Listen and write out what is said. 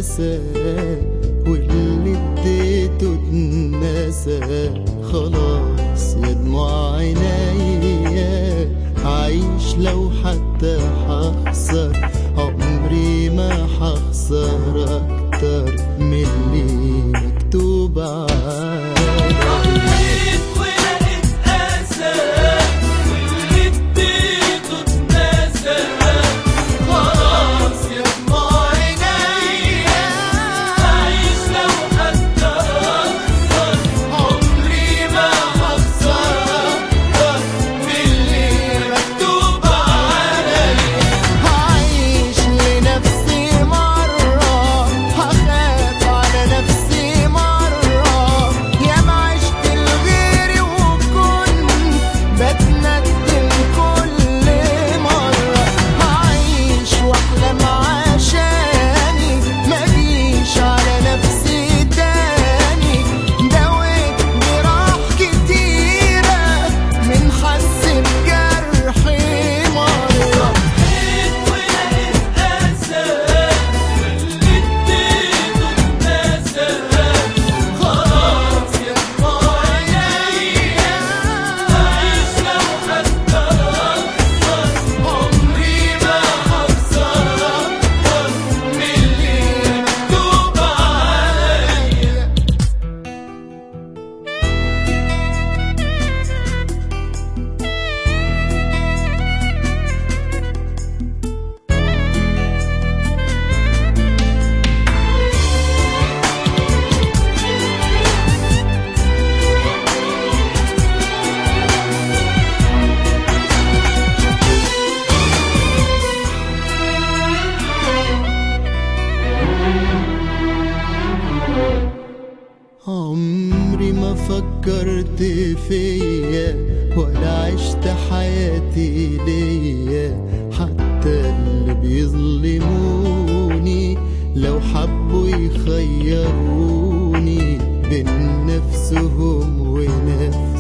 اتنسى واللي اديته اتنسى خلاص يا دموع عينيا عايش لو حتى هخسر عمري ما هخسر اكتر من اللي مكتوب عليا ضليت ولقيت أسى واللي اديته اتنسى خلاص يا دموع عينيا عايش لو حتى أخسر عمري ما هخسر أكتر من اللي مكتوب عليا هعيش لنفسي مرة هخاف على نفسي مرة يا ما عشت لغيري وكنت بتندم كل مرة هعيش واحلم عشاني مجيش على نفسي تاني دويت جراح كتيرة من حس بجرحي مرة ضليت ولقيت أسى واللي اديته اتنسى خلاص يا دموع عينيا عايش لو حتى أخسر عمري ما هخسر أكتر من اللي مكتوب عليا عمري ما فكرت فيا ولا عشت حياتي ليا حتى اللي بيظلموني لو حبوا يخيروني بين نفسهم ونفسي